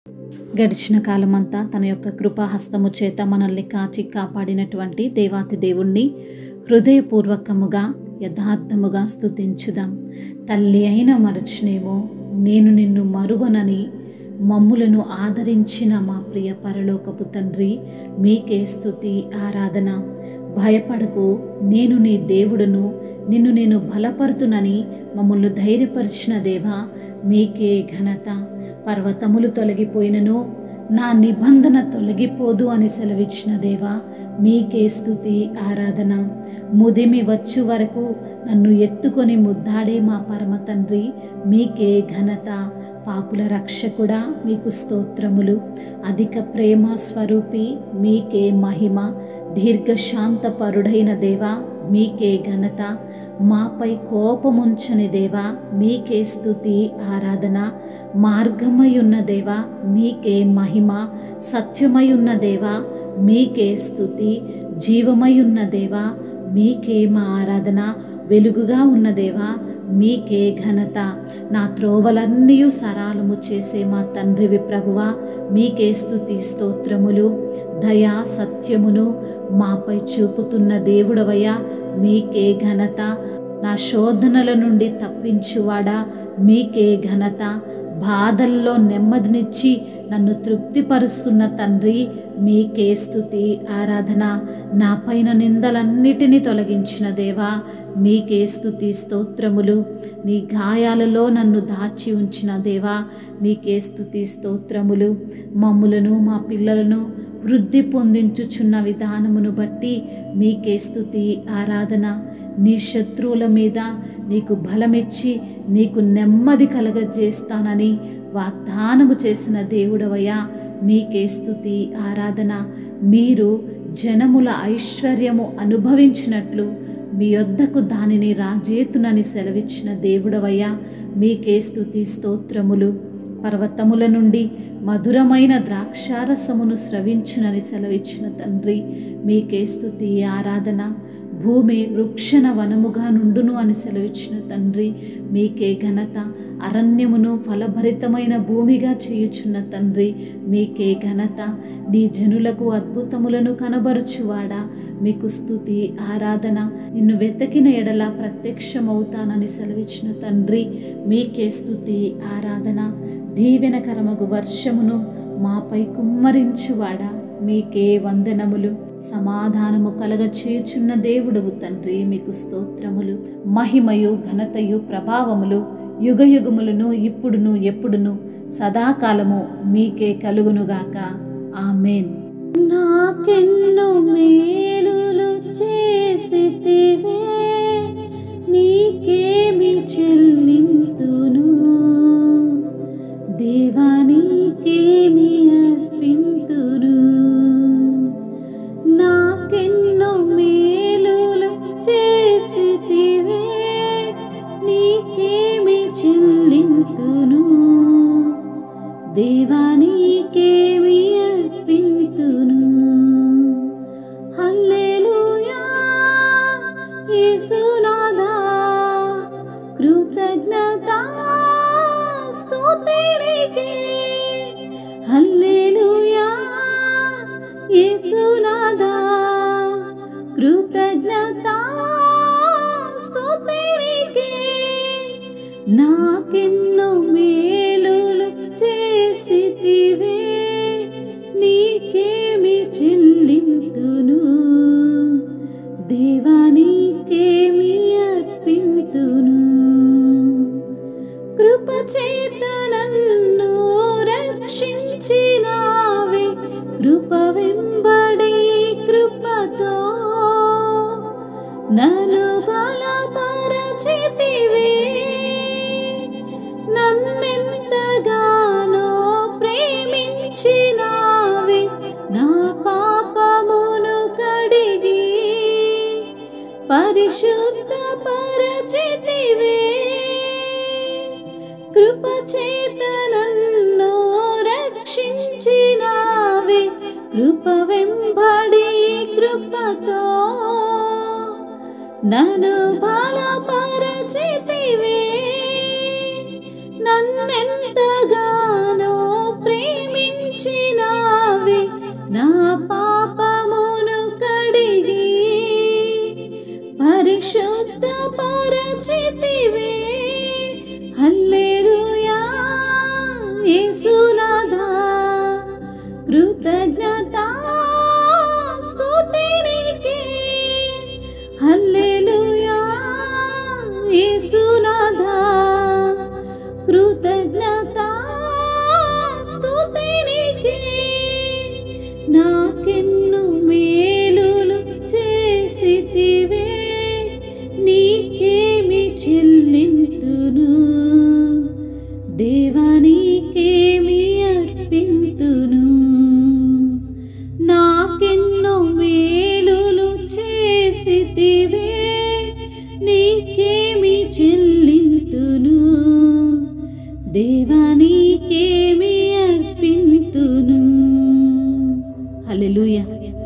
గడిచిన కాలమంతా తన యొక్క కృపాహస్తము చేత మనల్ని కాచి కాపాడినటువంటి దేవాతి దేవుణ్ణి హృదయపూర్వకముగా యథార్థముగా స్తుతించుదాం తల్లి అయిన మరచునేమో నేను నిన్ను మరువనని మమ్ములను ఆదరించిన మా ప్రియ పరలోకపు తండ్రి మీకే స్తుతి ఆరాధన భయపడకు నేను నీ దేవుడును నిన్ను నేను బలపరుతునని మమ్మల్ని ధైర్యపరిచిన దేవా మీకే ఘనత పర్వతములు తొలగిపోయినను నా నిబంధన తొలగిపోదు అని సెలవిచ్చిన దేవా మీకే స్థుతి ఆరాధన ముదిమి వచ్చు వరకు నన్ను ఎత్తుకొని ముద్దాడే మా పరమ తండ్రి మీకే ఘనత పాపుల రక్షకుడా మీకు స్తోత్రములు అధిక ప్రేమ స్వరూపి మీకే మహిమ దీర్ఘశాంతపరుడైన దేవా మీకే ఘనత మాపై కోపముంచని దేవా మీకే స్థుతి ఆరాధన మార్గమై ఉన్న దేవా మీకే మహిమ సత్యమై ఉన్న దేవా మీకే స్థుతి జీవమై ఉన్న దేవా మీకే మా ఆరాధన వెలుగుగా ఉన్న దేవా మీకే ఘనత నా త్రోవలన్నీ సరాలము చేసే మా తండ్రివి ప్రభువా మీకే స్థుతి స్తోత్రములు దయా సత్యమును మాపై చూపుతున్న దేవుడవయ్యా మీకే ఘనత నా శోధనల నుండి తప్పించువాడా మీకే ఘనత బాధల్లో నెమ్మదినిచ్చి నన్ను తృప్తిపరుస్తున్న తండ్రి మీకే స్థుతి ఆరాధన నా పైన నిందలన్నిటినీ తొలగించిన దేవా మీకే స్థుతి స్తోత్రములు నీ గాయాలలో నన్ను దాచి ఉంచిన దేవా మీకే స్థుతి స్తోత్రములు మమ్ములను మా పిల్లలను వృద్ధి పొందించుచున్న విధానమును బట్టి మీకే స్థుతి ఆరాధన నీ శత్రువుల మీద నీకు బలమిచ్చి నీకు నెమ్మది కలగజేస్తానని వాగ్దానము చేసిన దేవుడవయ్యా మీకే స్థుతి ఆరాధన మీరు జనముల ఐశ్వర్యము అనుభవించినట్లు మీ యొద్దకు దానిని రాజేతునని సెలవిచ్చిన దేవుడవయ్యా మీకే స్థుతి స్తోత్రములు పర్వతముల నుండి మధురమైన ద్రాక్షారసమును స్రవించునని సెలవిచ్చిన తండ్రి మీకే స్థుతి ఆరాధన భూమి వృక్షణ వనముగా నుండును అని సెలవిచ్చిన తండ్రి మీకే ఘనత అరణ్యమును ఫలభరితమైన భూమిగా చేయుచున్న తండ్రి మీకే ఘనత నీ జనులకు అద్భుతములను కనబరుచువాడా మీకు స్థుతి ఆరాధన నిన్ను వెతకిన ఎడల ప్రత్యక్షమవుతానని సెలవిచ్చిన తండ్రి మీకే స్థుతి ఆరాధన దీవెనకరమగు వర్షమును మాపై కుమ్మరించువాడా మీకే వందనములు సమాధానము కలగ చేయుచున్న దేవుడవు తండ్రి మీకు స్తోత్రములు మహిమయు ఘనతయు ప్రభావములు యుగ యుగములను ఇప్పుడును ఎప్పుడును సదాకాలము మీకే కలుగునుగాక ఆమెన్ నాకెన్నో మేలులు చేసితివే నీకేమి చెల్లింతును దేవా నీకేమి అర్పింతును నాకెన్నో మేలులు చేసితివే నీకేమి చెల్లింతును దేవా నీకేమి అర్పింతును హల్లెలూయా యేసునాథా కృతజ్ఞతా స్తుతి నీకే హల్లెలూయా యేసునాథా కృతజ్ఞతా స్తుతి నీకే నాకెన్నో మేలులు చేసితివే నీకేమి చెల్లింతును దేవా నీకేమి అర్పింతును కృపచేత నన్ను రక్షించినావే కృప వెంబడి కృపతో నన్ను బలపరచితివే నన్నెంతగానో ప్రేమించినావే నా పాపమును కడిగి పరిశుద్ధ పరచితివే కృపచేత నన్ను రక్షించినావే కృప వెంబడి కృపతో నన్ను బలపరచితివే నన్నెంతగానో ప్రేమి నా పాపమును కడిగి పరిశుద్ధ పరచితివే హల్లెలూయా యేసునాథా కృతజ్ఞత స్తుతి నీకే హల్లెలూయా యేసునాథా కృతజ్ఞత స్తుతి నీకే నాకెన్ను మేలులు చేసితివే నీకేమి చెల్లింతును దేవా నీకేమి అర్పింతును నాకెన్నో మేలులు చేసితివే నీకేమి చెల్లింతును దేవా నీకేమి అర్పింతును హల్లెలూయా